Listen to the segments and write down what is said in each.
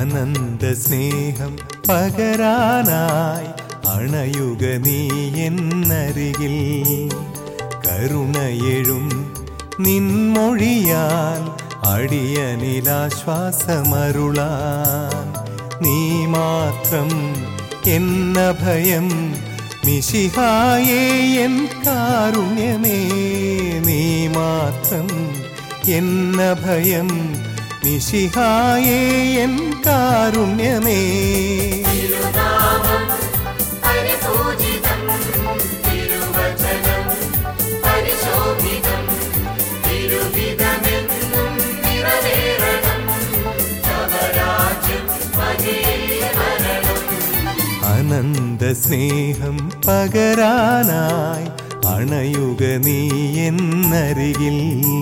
അനന്ത സ്നേഹം പകരാനായി അണയുക നീ എന്നരികിൽ കരുണയെഴും നിൻമൊഴിയാൽ അടിയനിലാശ്വാസമരുളാൻ നീ മാത്രം എന്ന ഭയം മിശിഹായേ എൻ കാരുണ്യമേ നീ മാത്രം എന്ന ഭയം മിശിഹായേ എൻ കാരുണ്യമേ തിരുനാമം പരിപൂജിതം തിരുവചനം പരിശോഭിതം തിരുവിധമെന്നും നിറവേറണം നവരാജ്യം മതിയിൽ വരണം അനന്ത സ്നേഹം പകരാനായി അണയുക നീ എന്നരികിൽ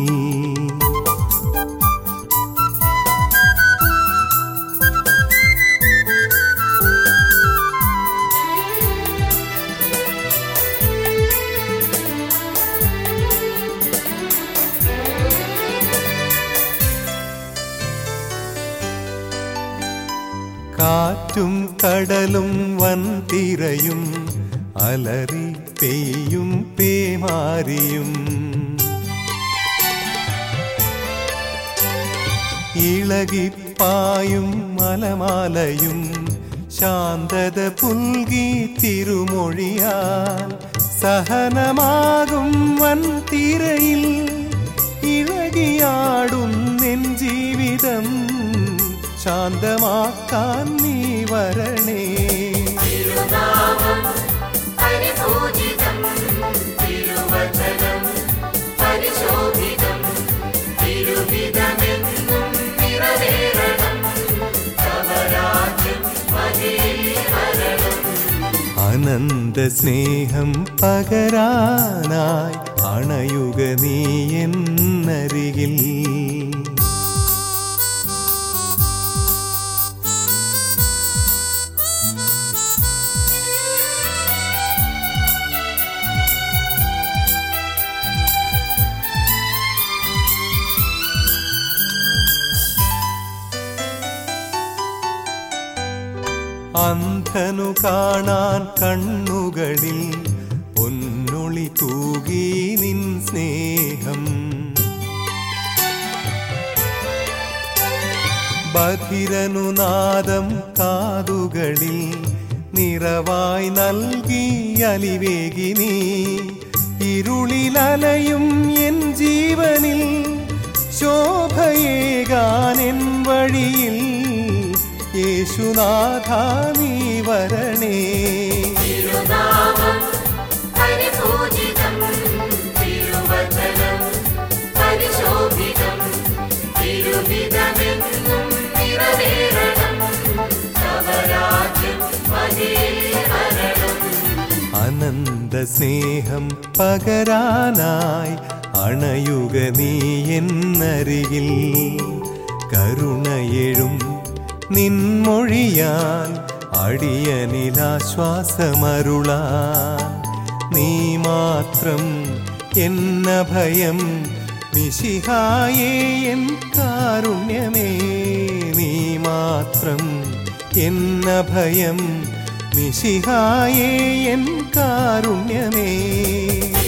കാറ്റും കടലും വൻതിരയും അലറി പെയ്യും പേമാരിയും ഇളകിപ്പായും മലമാലയും ശാന്തത പുൽകി തിരുമൊഴിയാൽ സഹനമാകും വൻതിരയിൽ ഇളകിയാടുന്നെൻ ജീവിതം ശാന്തമാക്കാൻ നീ വരണേ തിരുനാമം പരിപൂജിതം തിരുവചനം പരിശോഭിതം തിരുവിധമെന്നും നിറവേറണം നവരാജ്യം മതിയിൽ വരണം അനന്ത സ്നേഹം പകരാനായി അണയുക നീ എന്നരികിൽ അന്ധനു കാണാൻ കണ്ണുകളിൽ പൊന്നൊളി തൂകി നിൻ സ്നേഹം ബധിരനു നാദം കാതുകളിൽ നിറവായി നൽകി അലിവേകി നീ ഇരുളിലലയും എൻ ജീവനിൽ ശോഭയേകാൻ എൻ വഴിയിൽ യേശുനാഥ നീ വരണേ തിരുനാമം പരിപൂജിതം തിരുവചനം പരിശോഭിതം തിരുവിധമെന്നും നിറവേറണം നവരാജ്യം മതിയിൽ വരണം അനന്ത സ്നേഹം പകരാനായി അണയുക നീ എന്നരികിൽ കരുണയെഴും നിൻമൊഴിയാൽ അടിയനിലാശ്വാസമരുളാൻ നീ മാത്രം എന്ന ഭയം മിശിഹായേ എൻ കാരുണ്യമേ നീ മാത്രം എന്ന ഭയം മിശിഹായേ എൻ കാരുണ്യമേ